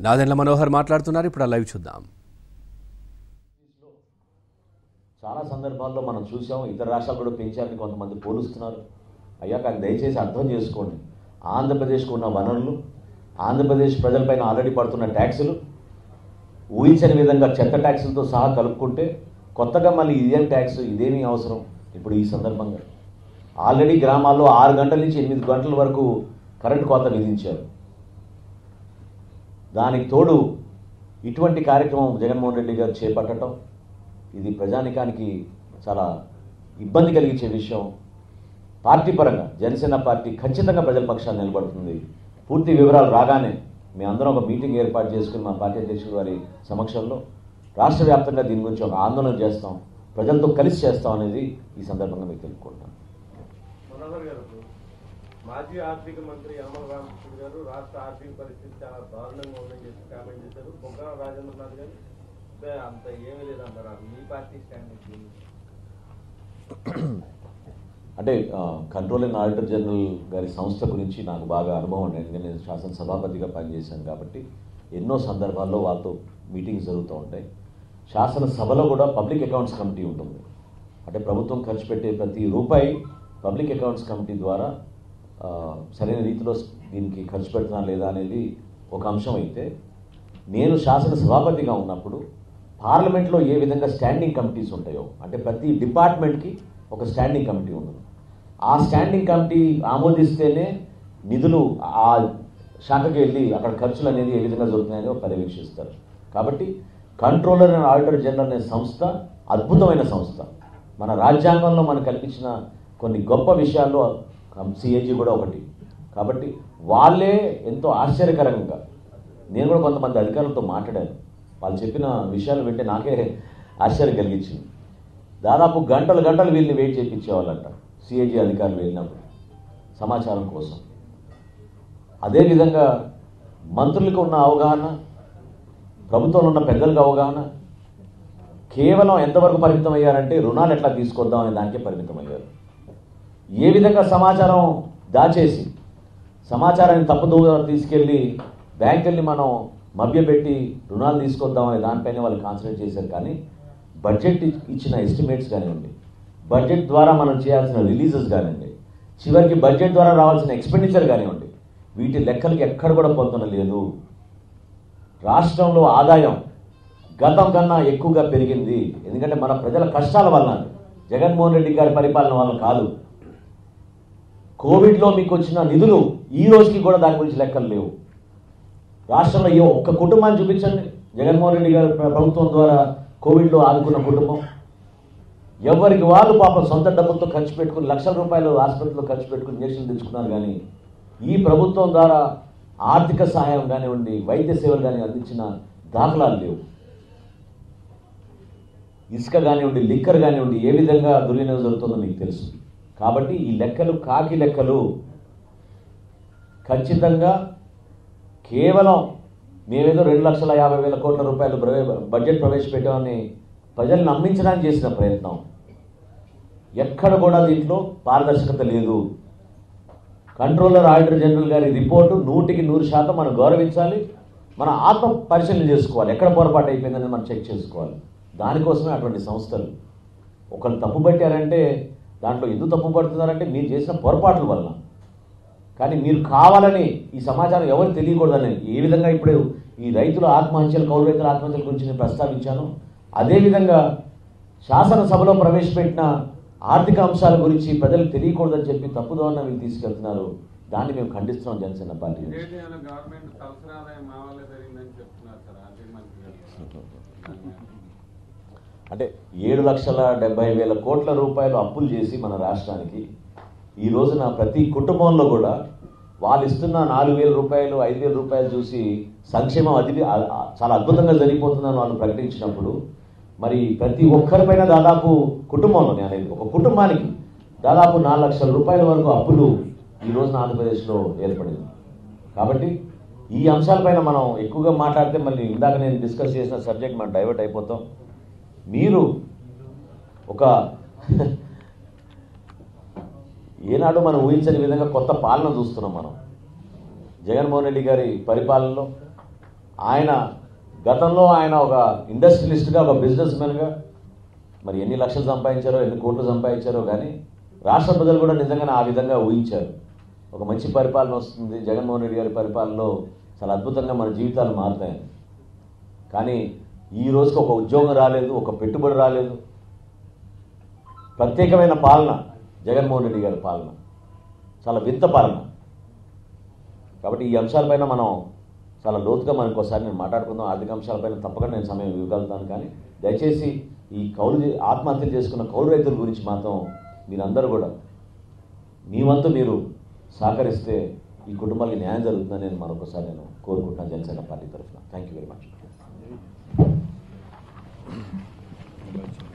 నాదెండ్ల మనోహర్ మాట్లాడుతున్నారు ఇప్పుడు ఆ లైవ్ చూద్దాం చాలా సందర్భాల్లో మనం చూసాం ఇతర రాష్ట్రాలు కూడా పెంచారని కొంతమంది పోలుస్తున్నారు అయ్యా కానీ దయచేసి అర్థం చేసుకోండి ఆంధ్రప్రదేశ్కు ఉన్న వనరులు ఆంధ్రప్రదేశ్ ప్రజలపైన ఆల్రెడీ పడుతున్న ట్యాక్సులు ఊహించని విధంగా చెత్త ట్యాక్సులతో సహా కలుపుకుంటే కొత్తగా మళ్ళీ ఇదేం ట్యాక్స్ ఇదేమీ అవసరం ఇప్పుడు ఈ సందర్భంగా ఆల్రెడీ గ్రామాల్లో ఆరు గంటల నుంచి ఎనిమిది గంటల వరకు కరెంటు కోత విధించారు దానికి తోడు ఇటువంటి కార్యక్రమం జగన్మోహన్ రెడ్డి గారు చేపట్టడం ఇది ప్రజానికానికి చాలా ఇబ్బంది కలిగించే విషయం పార్టీ పరంగా జనసేన పార్టీ ఖచ్చితంగా ప్రజల పక్షాన్ని నిలబడుతుంది పూర్తి వివరాలు రాగానే మేమందరం ఒక మీటింగ్ ఏర్పాటు చేసుకుని మా పార్టీ అధ్యక్షుడు వారి సమక్షంలో రాష్ట్ర వ్యాప్తంగా దీని గురించి ఒక ఆందోళన చేస్తాం ప్రజలతో కలిసి చేస్తాం అనేది ఈ సందర్భంగా మీకు తెలుపుకుంటున్నాను మనోహర్ గారు మాజీ ఆర్థిక మంత్రి యనమల రామకృష్ణ గారు రాష్ట్ర ఆర్థిక పరిస్థితి చాలా దారుణంగా ఉందని చెప్పి కామెంట్ చేశారు బొగ్గన రాజేంద్రనాథ్ గారు "బే, అంత ఏమీ లేదంటారా మీ పార్టీ స్టాండ్ ఏంటి?" అంటే కంట్రోల్ అండ్ ఆడిటర్ జనరల్ గారి సంస్థ గురించి నాకు బాగా అనుభవం ఉంది ఎందుకంటే నేను శాసనసభాపతిగా పనిచేశాను కాబట్టి ఎన్నో సందర్భాల్లో వాళ్ళతో మీటింగ్స్ జరుగుతూ ఉంటాయి శాసనసభలో కూడా పబ్లిక్ అకౌంట్స్ కమిటీ ఉంటుంది అంటే ప్రభుత్వం ఖర్చు పెట్టే ప్రతి రూపాయి పబ్లిక్ అకౌంట్స్ కమిటీ ద్వారా ఆ, సరైన రీతిలో దీనికి ఖర్చు పెడుతున్నా లేదా అనేది ఒక అంశం అయితే నేను శాసన సభాపతిగా ఉన్నప్పుడు పార్లమెంట్లో ఏ విధంగా స్టాండింగ్ కమిటీస్ ఉంటాయో అంటే ప్రతి డిపార్ట్మెంట్కి ఒక స్టాండింగ్ కమిటీ ఉండదు ఆ స్టాండింగ్ కమిటీ ఆమోదిస్తేనే నిధులు ఆ శాఖకి వెళ్ళి అక్కడ ఖర్చులు అనేది ఏ విధంగా జరుగుతున్నాయని పర్యవేక్షిస్తారు కాబట్టి కంట్రోలర్ అండ్ ఆడిటర్ జనరల్ అనే సంస్థ అద్భుతమైన సంస్థ మన రాజ్యాంగంలో మనకు కల్పించిన కొన్ని గొప్ప విషయాల్లో సిఏజీ కూడా ఒకటి కాబట్టి వాళ్ళే ఎంతో ఆశ్చర్యకరంగా నేను కూడా కొంతమంది అధికారులతో మాట్లాడాను వాళ్ళు చెప్పిన విషయాలు వింటే నాకే ఆశ్చర్యం కలిగించింది దాదాపు గంటలు గంటలు వీళ్ళని వెయిట్ చేయించేవాళ్ళంట సిఏజీ అధికారులు వెళ్ళినప్పుడు సమాచారం కోసం అదేవిధంగా మంత్రులకు ఉన్న అవగాహన ప్రభుత్వంలో ఉన్న పెద్దలకు అవగాహన కేవలం ఎంతవరకు పరిమితం అయ్యారంటే రుణాలు ఎట్లా తీసుకొద్దాం అనే దానికే పరిమితం అయ్యారు ఏ విధంగా సమాచారం దాచేసి సమాచారాన్ని తప్పుదోవ తీసుకెళ్ళి బ్యాంకుల్ని మనం మభ్యపెట్టి రుణాలు తీసుకొద్దాం అనే దానిపైన వాళ్ళు కాన్సన్ట్రేట్ చేశారు కానీ బడ్జెట్ ఇచ్- ఇచ్చిన ఎస్టిమేట్స్ కానివ్వండి బడ్జెట్ ద్వారా మనం చేయాల్సిన రిలీజెస్ కానివ్వండి చివరికి బడ్జెట్ ద్వారా రావాల్సిన ఎక్స్పెండిచర్ కానివ్వండి వీటి లెక్కలకి ఎక్కడ కూడా పొందడం లేదు రాష్ట్రంలో ఆదాయం గతం కన్నా ఎక్కువగా పెరిగింది ఎందుకంటే మన ప్రజల కష్టాల వలన జగన్మోహన్ రెడ్డి గారి పరిపాలన వల్ల కాదు కోవిడ్లో మీకు వచ్చిన నిధులు ఈ రోజుకి కూడా దాని గురించి లెక్కలు లేవు రాష్ట్రంలో ఏ ఒక్క కుటుంబాన్ని చూపించండి జగన్మోహన్ రెడ్డి గారి ప్ర- ప్రభుత్వం ద్వారా కోవిడ్లో ఆదుకున్న కుటుంబం ఎవరికి వాళ్ళు పాపం సొంత డబ్బులతో ఖర్చు పెట్టుకుని లక్షల రూపాయలు ఆసుపత్రిలో ఖర్చు పెట్టుకుని ఇంజక్షన్లు తెచ్చుకున్నారు కానీ ఈ ప్రభుత్వం ద్వారా ఆర్థిక సహాయం కానివ్వండి వైద్య సేవలు కానీ అందించిన దాఖలాలు లేవు ఇసుక కానివ్వండి లిక్కర్ కానివ్వండి ఏ విధంగా దుర్వినియోగం జరుగుతుందో మీకు తెలుసు కాబట్టి ఈ లెక్కలు కాకి లెక్కలు ఖచ్చితంగా కేవలం మేమేదో రెండు లక్షల యాభై వేల కోట్ల రూపాయలు ప్రవే- బడ్జెట్ ప్రవేశపెట్టామని ప్రజల్ని నమ్మించడానికి చేసిన ప్రయత్నం ఎక్కడ కూడా దీంట్లో పారదర్శకత లేదు కంట్రోలర్ ఆడిటర్ జనరల్ గారి రిపోర్టు నూటికి నూరు శాతం మనం గౌరవించాలి మన ఆత్మ పరిశీలన చేసుకోవాలి ఎక్కడ పొరపాటు అయిపోయిందని మనం చెక్ చేసుకోవాలి దానికోసమే అటువంటి సంస్థలు ఒకళ్ళు తప్పు పట్టారంటే దాంట్లో ఎందుకు తప్పు పడుతున్నారంటే మీరు చేసిన పొరపాట్ల వల్ల కానీ మీరు కావాలని ఈ సమాచారం ఎవరు తెలియకూడదని ఏ విధంగా ఇప్పుడు ఈ రైతుల ఆత్మహత్యలు కౌలు రైతుల ఆత్మహత్యల గురించి నేను ప్రస్తావించాను అదేవిధంగా శాసనసభలో ప్రవేశపెట్టిన ఆర్థిక అంశాల గురించి ప్రజలకు తెలియకూడదని చెప్పి తప్పుదోవన వీళ్ళు తీసుకెళ్తున్నారు దాన్ని మేము ఖండిస్తున్నాం జనసేన పార్టీ నుంచి. ఇదేంటి అలా గవర్నమెంట్ తలసరి ఆదాయం మా వల్లే జరిగిందని చెప్తున్నారు సార్ ఆర్థిక మంత్రి గారు అంటే ఏడు లక్షల డెబ్బై వేల కోట్ల రూపాయలు అప్పులు చేసి మన రాష్ట్రానికి ఈ రోజున ప్రతి కుటుంబంలో కూడా వాళ్ళు ఇస్తున్న నాలుగు వేల రూపాయలు ఐదు వేల రూపాయలు చూసి సంక్షేమం అది ఆ- ఆ- చాలా అద్భుతంగా జరిగిపోతుందని వాళ్ళు ప్రకటించినప్పుడు మరి ప్రతి ఒక్కరిపైన దాదాపు కుటుంబంలో నేను అనేది ఒక కుటుంబానికి దాదాపు నాలుగు లక్షల రూపాయల వరకు అప్పులు ఈ రోజున ఆంధ్రప్రదేశ్లో ఏర్పడింది కాబట్టి ఈ అంశాలపైన మనం ఎక్కువగా మాట్లాడితే మళ్ళీ ఇందాక నేను డిస్కస్ చేసిన సబ్జెక్ట్ మనం డైవర్ట్ అయిపోతాం మీరు ఒక ఏనాడు మనం ఊహించని విధంగా కొత్త పాలన చూస్తున్నాం మనం జగన్మోహన్ రెడ్డి గారి పరిపాలనలో ఆయన గతంలో ఆయన ఒక ఇండస్ట్రియలిస్ట్గా ఒక బిజినెస్ మ్యాన్గా మరి ఎన్ని లక్షలు సంపాదించారో ఎన్ని కోట్లు సంపాదించారో కానీ రాష్ట్ర ప్రజలు కూడా నిజంగానే ఆ విధంగా ఊహించారు ఒక మంచి పరిపాలన వస్తుంది జగన్మోహన్ రెడ్డి గారి పరిపాలనలో చాలా అద్భుతంగా మన జీవితాలు మారుతాయని కానీ ఈ రోజుకి ఒక ఉద్యోగం రాలేదు ఒక పెట్టుబడి రాలేదు ప్రత్యేకమైన పాలన జగన్మోహన్ రెడ్డి గారి పాలన చాలా వింత పాలన కాబట్టి ఈ అంశాలపైన మనం చాలా లోతుగా మనం ఇంకోసారి నేను మాట్లాడుకుందాం ఆర్థిక అంశాలపైన తప్పకుండా నేను సమయం ఇవ్వగలుగుతాను కానీ దయచేసి ఈ కౌలు చే- ఆత్మహత్యలు చేసుకున్న కౌలు రైతుల గురించి మాత్రం మీరందరూ కూడా మీ వంతు మీరు సహకరిస్తే ఈ కుటుంబాలకి న్యాయం జరుగుతుందని నేను మరొకసారి నేను కోరుకుంటున్నాను జనసేన పార్టీ తరఫున థ్యాంక్ యూ వెరీ మచ్